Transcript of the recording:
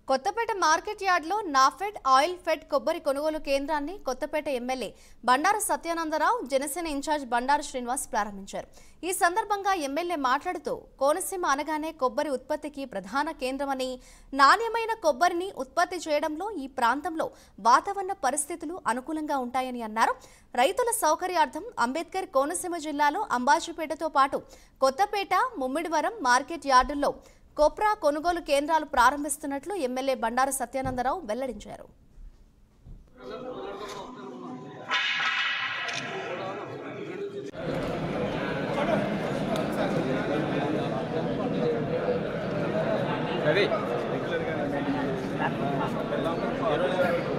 Kothapeta market యార్డ్లో NAFED oil fed కొబ్బరి కొనుగోలు కేంద్రాన్ని కొత్తపేట ఎమ్మెల్యే బండారు సత్యానందరావు జనసేన ఇన్ఛార్జ్ బండారు శ్రీనివాస్ ప్రారంభించారు ఈ సందర్భంగా ఎమ్మెల్యే మాట్లాడుతూ కోనసీమ అనగానే కొబ్బరి ఉత్పత్తికి ప్రధాన కేంద్రమని నాణ్యమైన కొబ్బరిని ఉత్పత్తి చేయడంలో ఈ ప్రాంతంలో వాతావరణ పరిస్థితులు అనుకూలంగా ఉంటాయని అన్నారు రైతుల సౌకర్యార్థం అంబేద్కర్ కోనసీమ జిల్లాలో అంబాజీపేటతో పాటు కొత్తపేట ముమ్మిడివరం మార్కెట్ యార్డుల్లో కొప్రా కొనుగోలు కేంద్రాలు ప్రారంభిస్తున్నట్లు ఎమ్మెల్యే బండారు సత్యానందరావు వెల్లడించారు రవి